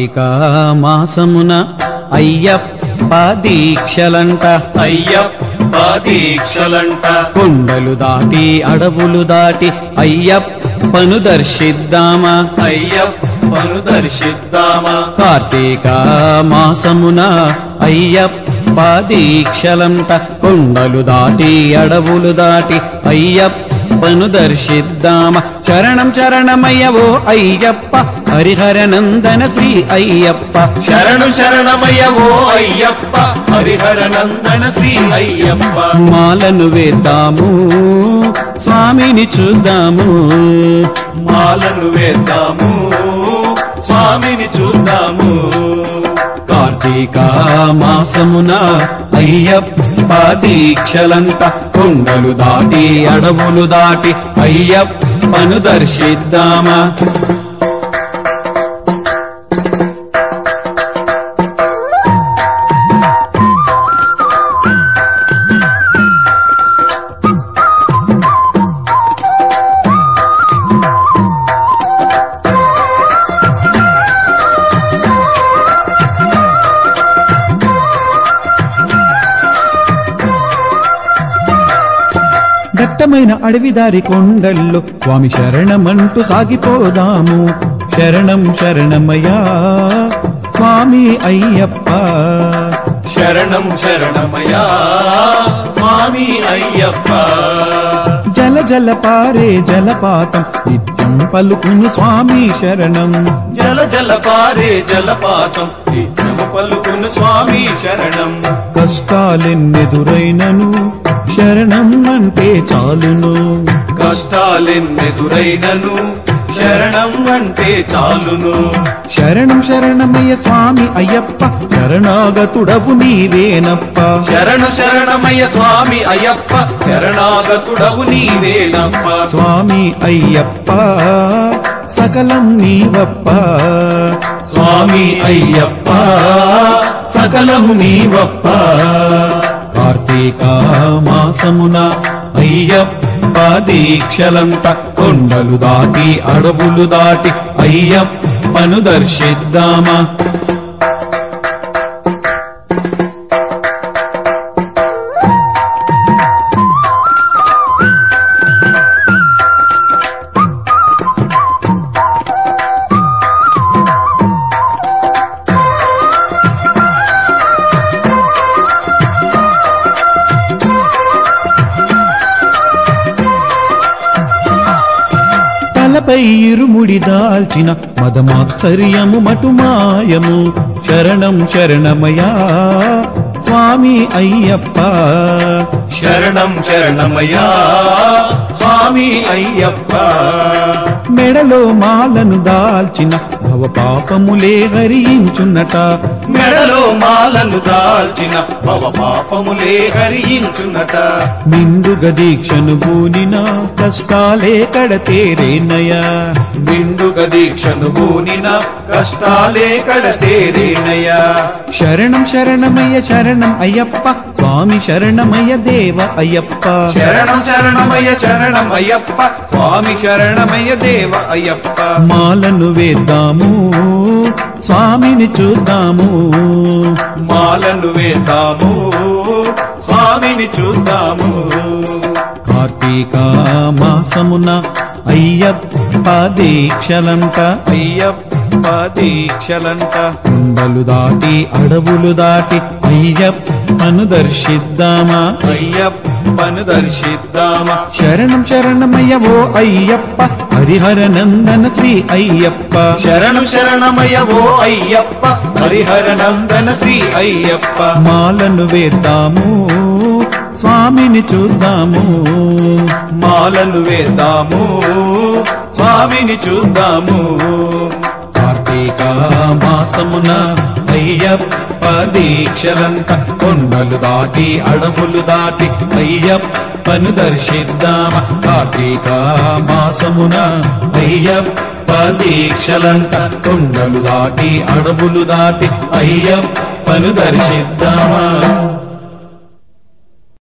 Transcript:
కార్తీక మాసమున అయ్యప్ప దీక్షలంట అయ్యప్ప దీక్షలంట కొండలు దాటి అడవులు దాటి అయ్యప్పను దర్శిద్దామా అయ్యప్పను దర్శిద్దామా కార్తీక మాసమున అయ్యప్ప దీక్షలంట కొండలు దాటి అడవులు దాటి అయ్యప్పను దర్శిద్దామ చరణం చరణమయ్యవో అయ్యప్ప హరిహర నందన శ్రీ అయ్యప్ప శరణు శరణమయ్యవో అయ్యప్ప హరిహర నందన శ్రీ అయ్యప్ప మాలను వేద్దాము స్వామిని చూద్దాము మాలను వేద్దాము స్వామిని చూద్దాము కార్తీక మాసమున అయ్యప్ప దీక్షలంట కొండలు దాటి అడవులు దాటి అయ్యప్పను దర్శిద్దామా దట్టమైన అడవిదారి కొండల్లో స్వామి శరణమంటూ సాగిపోదాము శరణం శరణమయ్యా స్వామి అయ్యప్ప శరణం శరణమయా స్వామి అయ్యప్ప జల జల పారే జలపాతం నిత్యం పలుకును స్వామి శరణం జల జల పారే జలపాతం నిత్యము పలుకును స్వామి శరణం కష్టాలెన్నెదురైనను శరణం అంటే చాలును కష్టాలెన్నెదురైనను శరణం అంటే చాలును శరణం శరణమయ్య స్వామి అయ్యప్ప శరణాగతుడవు నీవేనప్ప శరణు శరణమయ్య స్వామి అయ్యప్ప శరణాగతుడవు నీవేనప్ప స్వామి అయ్యప్ప సకలం నీవప్ప స్వామి అయ్యప్ప సకలము నీవప్ప కార్తీక మాసమున అయ్యప్ప దీక్షలంట కొండలు దాటి అడవులు దాటి అయ్యప్పను దర్శిద్దామా తలపై ఇరుముడి దాల్చిన మదమాత్సర్యము మటుమాయము శరణం శరణమయా స్వామి అయ్యప్ప శరణం శరణమయ్యా స్వామి అయ్యప్ప మెడలో మాలను దాల్చిన భవ పాపములే హరించున్నట మెడలో మాలను దాల్చిన భవ పాపములే హరించునట నిండుగ దీక్షను పూనిన కష్టాలే కడతేరేనయా నిండుగ దీక్షను గూనిన కష్టాలే కడతేరేనయ్యా శరణం శరణమయ్య శరణం అయ్యప్ప స్వామి శరణమయ్య దేవ అయ్యప్ప శరణం శరణమయ్య శరణం అయ్యప్ప స్వామి శరణమయ్య దేవ అయ్యప్ప మాలను వేద్దాము స్వామిని చూద్దాము మాలను వేద్దాము స్వామిని చూద్దాము కార్తీక మాసమున అయ్యప్ప దీక్షలంట అయ్యప్ప దీక్షలంట కొండలు దాటి అడవులు దాటి అయ్యప్పను దర్శిద్దామా అయ్యప్పను దర్శిద్దామా శరణం శరణమయ్య ఓ అయ్యప్ప హరిహర నందన శ్రీ అయ్యప్ప శరణు శరణమయ ఓ అయ్యప్ప హరిహర నందన శ్రీ అయ్యప్ప మాలను వేద్దాము స్వామిని చూద్దాము మాలను వేద్దాము స్వామిని చూద్దాము కార్తీక మాసమున అయ్యప్ప దీక్షలంట కొండలు దాటి అడవులు దాటి అయ్యప్పను దర్శిద్దామ కార్తీక మాసమున అయ్యప్ప దీక్షలంట కొండలు దాటి అడవులు దాటి అయ్యప్పను దర్శిద్దామా